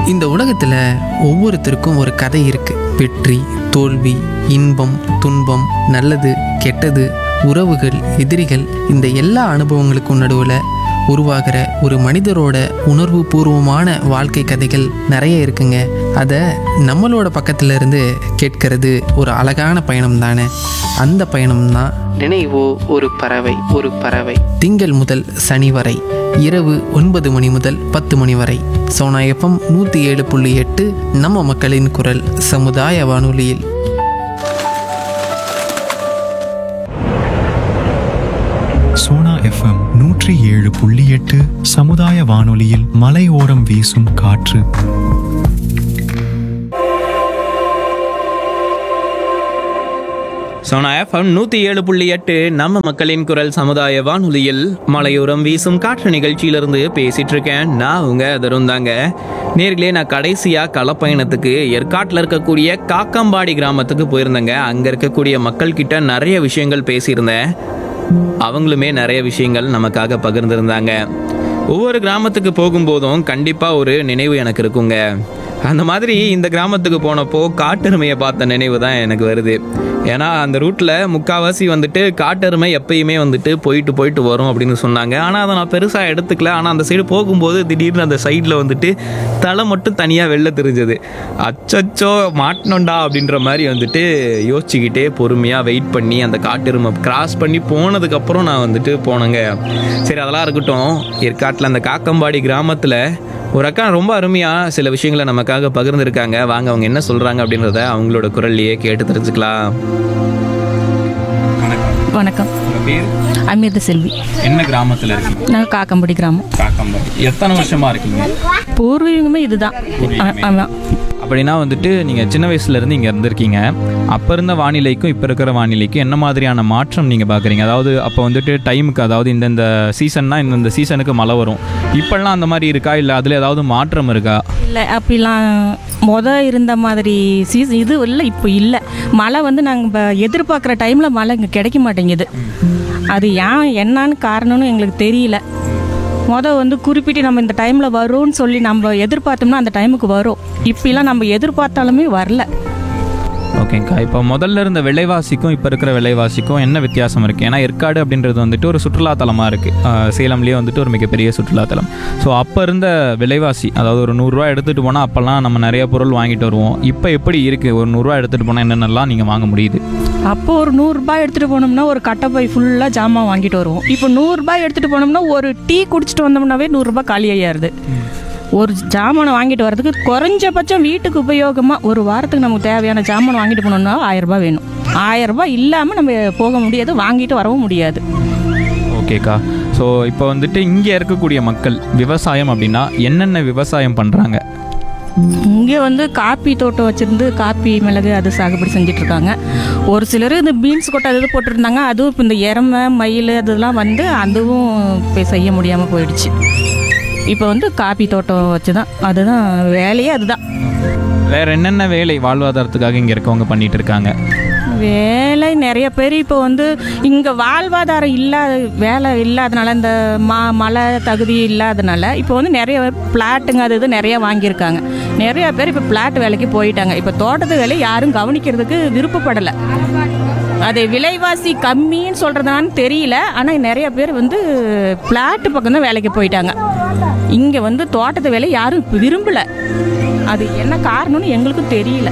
இந்த உலகத்தில் ஒவ்வொருத்தருக்கும் ஒரு கதை இருக்கு வெற்றி தோல்வி இன்பம் துன்பம் நல்லது கெட்டது உறவுகள் எதிரிகள் இந்த எல்லா அனுபவங்களுக்கும் நடுவில் உருவாகிற ஒரு மனிதரோட உணர்வு பூர்வமான வாழ்க்கை கதைகள் நிறைய இருக்குங்க அதை நம்மளோட பக்கத்துல இருந்து கேட்கறது ஒரு அழகான பயணம் தானே அந்த பயணம் தான் நினைவோ ஒரு பறவை ஒரு பறவை திங்கள் முதல் சனி வரை இரவு ஒன்பது மணி முதல் பத்து மணி வரை சோனா எஃப்எம் நூற்றி ஏழு புள்ளி எட்டு நம்ம மக்களின் குரல் சமுதாய வானொலியில் சோனா எஃப்எம் நூற்றி ஏழு புள்ளி எட்டு சமுதாய வானொலியில் மலையோரம் வீசும் காற்று சோனா எஃப்எம் நூற்றி ஏழு புள்ளி எட்டு நம்ம மக்களின் குரல் சமுதாய வானொலியில் மலையோரம் வீசும் காற்று நிகழ்ச்சியிலிருந்து பேசிட்டு இருக்கேன் நான் உங்க தருண் தாங்க நேர்களே நான் கடைசியாக களப்பயணத்துக்கு ஏற்காட்டில் இருக்கக்கூடிய காக்கம்பாடி கிராமத்துக்கு போயிருந்தேங்க அங்கே இருக்கக்கூடிய மக்கள் கிட்ட நிறைய விஷயங்கள் பேசியிருந்தேன் அவங்களுமே நிறைய விஷயங்கள் நமக்காக பகிர்ந்திருந்தாங்க ஒவ்வொரு கிராமத்துக்கு போகும்போதும் கண்டிப்பாக ஒரு நினைவு எனக்கு இருக்குங்க அந்த மாதிரி இந்த கிராமத்துக்கு போனப்போ காட்டெருமையை பார்த்த நினைவு தான் எனக்கு வருது ஏன்னா அந்த ரூட்டில் முக்காவாசி வந்துட்டு காட்டெருமை எப்பயுமே வந்துட்டு போயிட்டு போயிட்டு வரும் அப்படின்னு சொன்னாங்க ஆனால் அதை நான் பெருசாக எடுத்துக்கல ஆனால் அந்த சைடு போகும்போது திடீர்னு அந்த சைடில் வந்துட்டு தலை மட்டும் தனியாக வெளில தெரிஞ்சது அச்சச்சோ மாட்டினோண்டா அப்படின்ற மாதிரி வந்துட்டு யோசிச்சுக்கிட்டே பொறுமையாக வெயிட் பண்ணி அந்த காட்டெருமை கிராஸ் பண்ணி போனதுக்கப்புறம் நான் வந்துட்டு போனேங்க சரி அதெல்லாம் இருக்கட்டும் ஏற்காட்டில் அந்த காக்கம்பாடி கிராமத்தில் ஒரு அக்கா ரொம்ப அருமையாக சில விஷயங்களை நமக்காக பகிர்ந்துருக்காங்க வாங்க அவங்க என்ன சொல்கிறாங்க அப்படின்றத அவங்களோட குரல்லையே கேட்டு தெரிஞ்சுக்கலாம் வணக்கம் உங்கள் பேர் அமிர்த செல்வி என்ன கிராமத்தில் இருக்கீங்க நாங்கள் காக்கம்படி கிராமம் காக்கம்பாடி எத்தனை வருஷமாக இருக்கீங்க பூர்வீகமே இதுதான் ஆ- ஆமாம் அப்படின்னா வந்துட்டு நீங்கள் சின்ன வயசுலேருந்து இங்கே இருந்திருக்கீங்க அப்போ இருந்த வானிலைக்கும் இப்போ இருக்கிற வானிலைக்கும் என்ன மாதிரியான மாற்றம் நீங்கள் பார்க்குறீங்க அதாவது அப்போ வந்துட்டு டைமுக்கு அதாவது இந்தந்த சீசன்னா இந்தந்த சீசனுக்கு மழை வரும் இப்போல்லாம் அந்த மாதிரி இருக்கா இல்லை அதில் ஏதாவது மாற்றம் இருக்கா இல்லை அப்படிலாம் மொத இருந்த மாதிரி சீசன் இது இல்லை இப்போ இல்லை மழை வந்து நாங்கள் எதிர்பார்க்குற டைமில் மழை இங்கே கிடைக்க மாட்டேங்குது அது ஏன் என்னன்னு காரணம்னு எங்களுக்கு தெரியல மொத வந்து குறிப்பிட்டு நம்ம இந்த டைமில் வரும்னு சொல்லி நம்ம எதிர்பார்த்தோம்னா அந்த டைமுக்கு வரும் இப்பெல்லாம் நம்ம எதிர்பார்த்தாலுமே வரல ஓகேங்கக்கா இப்போ முதல்ல இருந்த விலைவாசிக்கும் இப்போ இருக்கிற விலைவாசிக்கும் என்ன வித்தியாசம் இருக்குது ஏன்னா ஏற்காடு அப்படின்றது வந்துட்டு ஒரு சுற்றுலாத்தலமாக இருக்குது சேலம்லேயே வந்துட்டு ஒரு மிகப்பெரிய சுற்றுலாத்தலம் ஸோ அப்போ இருந்த விலைவாசி அதாவது ஒரு நூறுரூவா எடுத்துகிட்டு போனால் அப்போல்லாம் நம்ம நிறைய பொருள் வாங்கிட்டு வருவோம் இப்போ எப்படி இருக்குது ஒரு நூறுரூவா எடுத்துகிட்டு போனால் என்னென்னலாம் நீங்கள் வாங்க முடியுது அப்போ ஒரு நூறுரூபா எடுத்துகிட்டு போனோம்னா ஒரு கட்டைப்பை ஃபுல்லாக ஜாமான் வாங்கிட்டு வருவோம் இப்போ நூறுரூபா எடுத்துகிட்டு போனோம்னா ஒரு டீ குடிச்சிட்டு வந்தோம்னாவே நூறுரூபா காலியாயிருது ஒரு ஜாமானை வாங்கிட்டு வரதுக்கு குறைஞ்சபட்சம் வீட்டுக்கு உபயோகமாக ஒரு வாரத்துக்கு நமக்கு தேவையான ஜாமான் வாங்கிட்டு போனோம்னா ஆயிரம் ரூபாய் வேணும் ஆயிரம் ரூபாய் இல்லாமல் நம்ம போக முடியாது வாங்கிட்டு வரவும் முடியாது ஓகேக்கா ஸோ இப்போ வந்துட்டு இங்கே இருக்கக்கூடிய மக்கள் விவசாயம் அப்படின்னா என்னென்ன விவசாயம் பண்ணுறாங்க இங்கே வந்து காப்பி தோட்டம் வச்சுருந்து காப்பி மிளகு அது சாகுபடி செஞ்சுட்டு இருக்காங்க ஒரு சிலர் இந்த பீன்ஸ் கொட்டை அது இது போட்டிருந்தாங்க அதுவும் இப்போ இந்த எருமை மயில் அதெல்லாம் வந்து அதுவும் இப்போ செய்ய முடியாமல் போயிடுச்சு இப்போ வந்து காப்பி தோட்டம் வச்சு தான் அதுதான் வேலையே அதுதான் வேற என்னென்ன வேலை வாழ்வாதாரத்துக்காக இங்கே இருக்கவங்க பண்ணிட்டு இருக்காங்க வேலை நிறைய பேர் இப்போ வந்து இங்கே வாழ்வாதாரம் இல்லாத வேலை இல்லாதனால இந்த மா மழை தகுதி இல்லாதனால இப்போ வந்து நிறைய பிளாட்டுங்க அது இது நிறைய வாங்கியிருக்காங்க நிறைய பேர் இப்போ பிளாட் வேலைக்கு போயிட்டாங்க இப்போ தோட்டத்து வேலை யாரும் கவனிக்கிறதுக்கு விருப்பப்படலை அது விலைவாசி கம்மின்னு சொல்கிறதான்னு தெரியல ஆனால் நிறைய பேர் வந்து பிளாட்டு பக்கம் தான் வேலைக்கு போயிட்டாங்க இங்கே வந்து தோட்டத்து வேலை யாரும் விரும்பலை அது என்ன காரணம்னு எங்களுக்கும் தெரியல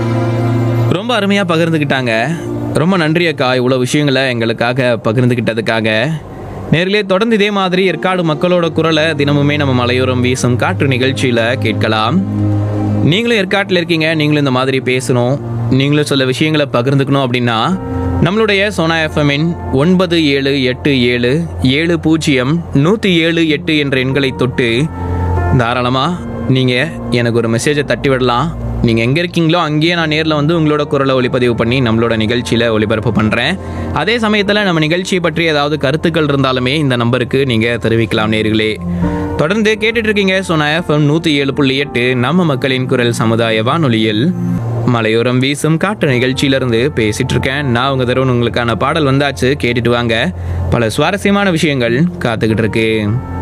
ரொம்ப அருமையாக பகிர்ந்துக்கிட்டாங்க ரொம்ப நன்றி அக்கா இவ்வளோ விஷயங்களை எங்களுக்காக பகிர்ந்துக்கிட்டதுக்காக நேரிலே தொடர்ந்து இதே மாதிரி ஏற்காடு மக்களோட குரலை தினமுமே நம்ம மலையோரம் வீசும் காற்று நிகழ்ச்சியில் கேட்கலாம் நீங்களும் ஏற்காட்டில் இருக்கீங்க நீங்களும் இந்த மாதிரி பேசணும் நீங்களும் சில விஷயங்களை பகிர்ந்துக்கணும் அப்படின்னா நம்மளுடைய சோனா எஃப்எம்மின் ஒன்பது ஏழு எட்டு ஏழு ஏழு பூஜ்ஜியம் நூற்றி ஏழு எட்டு என்ற எண்களை தொட்டு தாராளமாக நீங்கள் எனக்கு ஒரு மெசேஜை தட்டி விடலாம் நீங்கள் எங்கே இருக்கீங்களோ அங்கேயே நான் நேரில் வந்து உங்களோட குரலை ஒளிப்பதிவு பண்ணி நம்மளோட நிகழ்ச்சியில் ஒளிபரப்பு பண்ணுறேன் அதே சமயத்தில் நம்ம நிகழ்ச்சியை பற்றி ஏதாவது கருத்துக்கள் இருந்தாலுமே இந்த நம்பருக்கு நீங்கள் தெரிவிக்கலாம் நேர்களே தொடர்ந்து கேட்டுட்டு இருக்கீங்க சொன்ன எஃப்எம் நூற்றி ஏழு புள்ளி எட்டு நம்ம மக்களின் குரல் சமுதாய வானொலியில் மலையோரம் வீசும் காற்று நிகழ்ச்சியிலிருந்து பேசிட்டு இருக்கேன் நான் உங்க தருவன் உங்களுக்கான பாடல் வந்தாச்சு கேட்டுட்டு வாங்க பல சுவாரஸ்யமான விஷயங்கள் காத்துக்கிட்டு இருக்கு